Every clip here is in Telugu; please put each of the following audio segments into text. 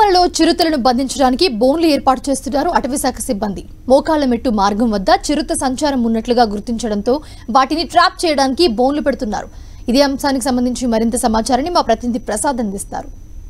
తిరుమలలో చిరుతలను బంధించడానికి బోన్లు ఏర్పాటు చేస్తున్నారు అటవీశాఖ సిబ్బంది మోకాళ్ల మెట్టు మార్గం వద్ద చిరుత సంచారం ఉన్నట్లుగా గుర్తించడంతో వాటిని ట్రాప్ చేయడానికి బోన్లు పెడుతున్నారు ఇదే అంశానికి సంబంధించి మరింత సమాచారాన్ని మా ప్రతినిధి ప్రసాద్ అందిస్తారు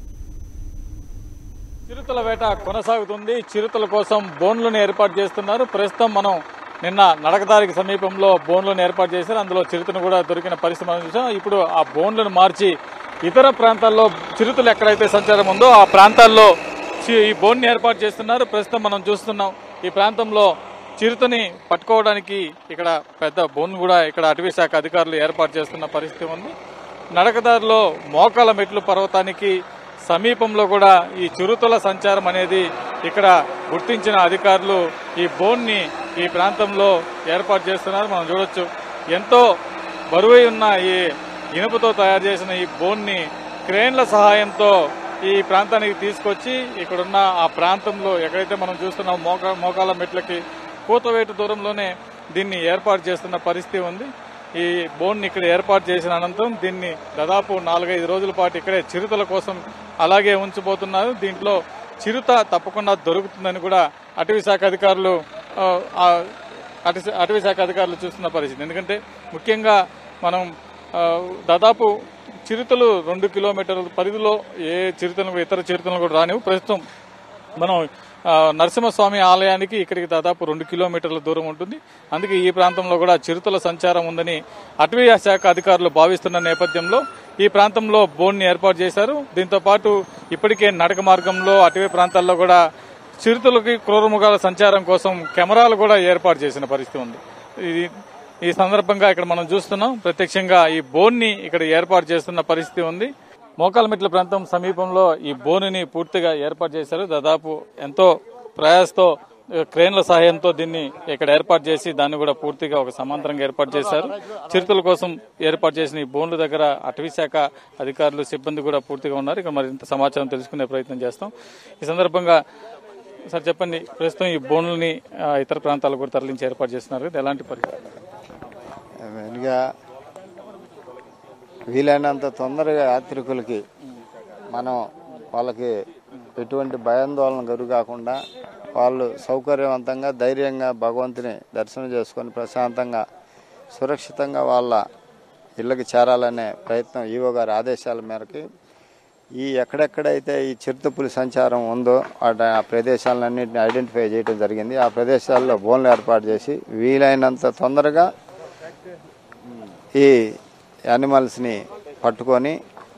చిరుతల వేట కొనసాగుతుంది చిరుతల కోసం బోన్లను ఏర్పాటు చేస్తున్నారు ప్రస్తుతం మనం నిన్న నడకదారికి సమీపంలో బోన్లను ఏర్పాటు చేశారు అందులో చిరుతను కూడా దొరికిన పరిస్థితి మనం చూసాం ఇప్పుడు ఆ బోన్లను మార్చి ఇతర ప్రాంతాల్లో చిరుతలు ఎక్కడైతే సంచారం ఉందో ఆ ప్రాంతాల్లో చి- ఈ బోన్ని ఏర్పాటు చేస్తున్నారు ప్రస్తుతం మనం చూస్తున్నాం ఈ ప్రాంతంలో చిరుతని పట్టుకోవడానికి ఇక్కడ పెద్ద బోన్ కూడా ఇక్కడ అటవీ శాఖ అధికారులు ఏర్పాటు చేస్తున్న పరిస్థితి ఉంది నడకదారిలో మోకాల మెట్లు పర్వతానికి సమీపంలో కూడా ఈ చిరుతల సంచారం అనేది ఇక్కడ గుర్తించిన అధికారులు ఈ బోన్ని ఈ ప్రాంతంలో ఏర్పాటు చేస్తున్నారు మనం చూడొచ్చు ఎంతో బరువై ఉన్న ఈ ఇనుపతో తయారు చేసిన ఈ బోన్ని క్రేన్ల సహాయంతో ఈ ప్రాంతానికి తీసుకొచ్చి ఇక్కడున్న ఆ ప్రాంతంలో ఎక్కడైతే మనం చూస్తున్నాం మోకా మోకాల మెట్లకి కూతవేటు దూరంలోనే దీన్ని ఏర్పాటు చేస్తున్న పరిస్థితి ఉంది ఈ బోన్ ఇక్కడ ఏర్పాటు చేసిన అనంతరం దీన్ని దాదాపు నాలుగైదు రోజుల పాటు ఇక్కడే చిరుతల కోసం అలాగే ఉంచబోతున్నారు దీంట్లో చిరుత తప్పకుండా దొరుకుతుందని కూడా అటవీ శాఖ అధికారులు ఆ, ఆ, అటవీ- అటవీ శాఖ అధికారులు చూస్తున్న పరిస్థితి ఎందుకంటే ముఖ్యంగా మనం ఆ, దాదాపు చిరుతలు రెండు కిలోమీటర్ల పరిధిలో ఏ చిరుతలను ఇతర చిరుతలను కూడా రానివ్వు ప్రస్తుతం మనం ఆ, నరసింహస్వామి ఆలయానికి ఇక్కడికి దాదాపు రెండు కిలోమీటర్ల దూరం ఉంటుంది అందుకే ఈ ప్రాంతంలో కూడా చిరుతల సంచారం ఉందని అటవీ శాఖ అధికారులు భావిస్తున్న నేపథ్యంలో ఈ ప్రాంతంలో బోన్ని ఏర్పాటు చేశారు దీంతో పాటు ఇప్పటికే నడక మార్గంలో అటవీ ప్రాంతాల్లో కూడా చిరుతలకి క్రూరముఖాల సంచారం కోసం కెమెరాలు కూడా ఏర్పాటు చేసిన పరిస్థితి ఉంది ఇది ఈ సందర్భంగా ఇక్కడ మనం చూస్తున్నాం ప్రత్యక్షంగా ఈ బోన్ని ఇక్కడ ఏర్పాటు చేస్తున్న పరిస్థితి ఉంది మోకాలమెట్ల ప్రాంతం సమీపంలో ఈ బోనుని పూర్తిగా ఏర్పాటు చేశారు దాదాపు ఎంతో ప్రయాసతో ఆ, క్రేన్ల సహాయంతో దీన్ని ఇక్కడ ఏర్పాటు చేసి దాన్ని కూడా పూర్తిగా ఒక సమాంతరంగా ఏర్పాటు చేశారు చిరుతల కోసం ఏర్పాటు చేసిన ఈ బోన్ల దగ్గర అటవీ శాఖ అధికారులు సిబ్బంది కూడా పూర్తిగా ఉన్నారు ఇక మరింత సమాచారం తెలుసుకునే ప్రయత్నం చేస్తాం ఈ సందర్భంగా సార్ చెప్పండి ప్రస్తుతం ఈ బోన్లని ఆ, ఇతర ప్రాంతాలకు కూడా తరలించి ఏర్పాటు చేస్తున్నారు కదా ఎలాంటి పరిస్థితి మెయిన్గా వీలైనంత తొందరగా యాత్రికులకి మనం వాళ్ళకి ఎటువంటి భయాందోళన గురి కాకుండా వాళ్ళు సౌకర్యవంతంగా ధైర్యంగా భగవంతుని దర్శనం చేసుకొని ప్రశాంతంగా సురక్షితంగా వాళ్ళ ఇళ్ళకి చేరాలనే ప్రయత్నం ఈవో గారి ఆదేశాల మేరకి ఈ ఎక్కడెక్కడైతే ఈ చిరుతపులి సంచారం ఉందో వాటి ఆ ప్రదేశాలన్నింటినీ ఐడెంటిఫై చేయడం జరిగింది ఆ ప్రదేశాల్లో బోన్లు ఏర్పాటు చేసి వీలైనంత తొందరగా ఈ యానిమల్స్ని పట్టుకొని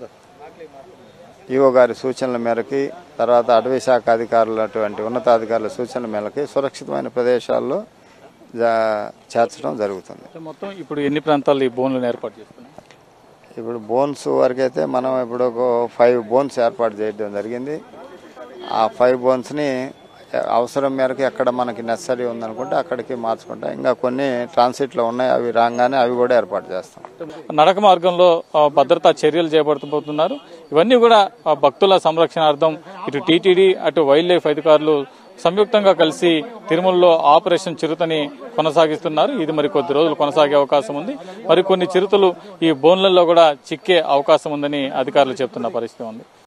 ఈఓ గారి సూచనల మేరకి తర్వాత అటవీ శాఖ అధికారులు అటువంటి ఉన్నతాధికారుల సూచనల మేరకి సురక్షితమైన ప్రదేశాల్లో జా- చేర్చడం జరుగుతుంది మొత్తం ఇప్పుడు ఎన్ని ప్రాంతాల్లో ఈ బోన్లను ఏర్పాటు చేస్తున్నారు ఇప్పుడు బోన్స్ వరకైతే మనం ఇప్పుడు ఒక ఫైవ్ బోన్స్ ఏర్పాటు చేయడం జరిగింది ఆ ఫైవ్ బోన్స్ని అవసరం మేరకు ఎక్కడ మనకి నెసరీ ఉందనుకుంటే అక్కడికి మార్చుకుంటాం ఇంకా కొన్ని ట్రాన్సిట్లో ఉన్నాయి అవి రాగానే అవి కూడా ఏర్పాటు చేస్తాం నడక మార్గంలో ఆ, భద్రతా చర్యలు చేపడుతున్నారు ఇవన్నీ కూడా ఆ, భక్తుల సంరక్షణార్థం ఇటు టీటీడీ అటు వైల్డ్ లైఫ్ అధికారులు సంయుక్తంగా కలిసి తిరుమలలో ఆపరేషన్ చిరుతని కొనసాగిస్తున్నారు ఇది మరి కొద్ది రోజులు కొనసాగే అవకాశం ఉంది మరి కొన్ని చిరుతలు ఈ బోన్లలో కూడా చిక్కే అవకాశం ఉందని అధికారులు చెప్తున్న పరిస్థితి ఉంది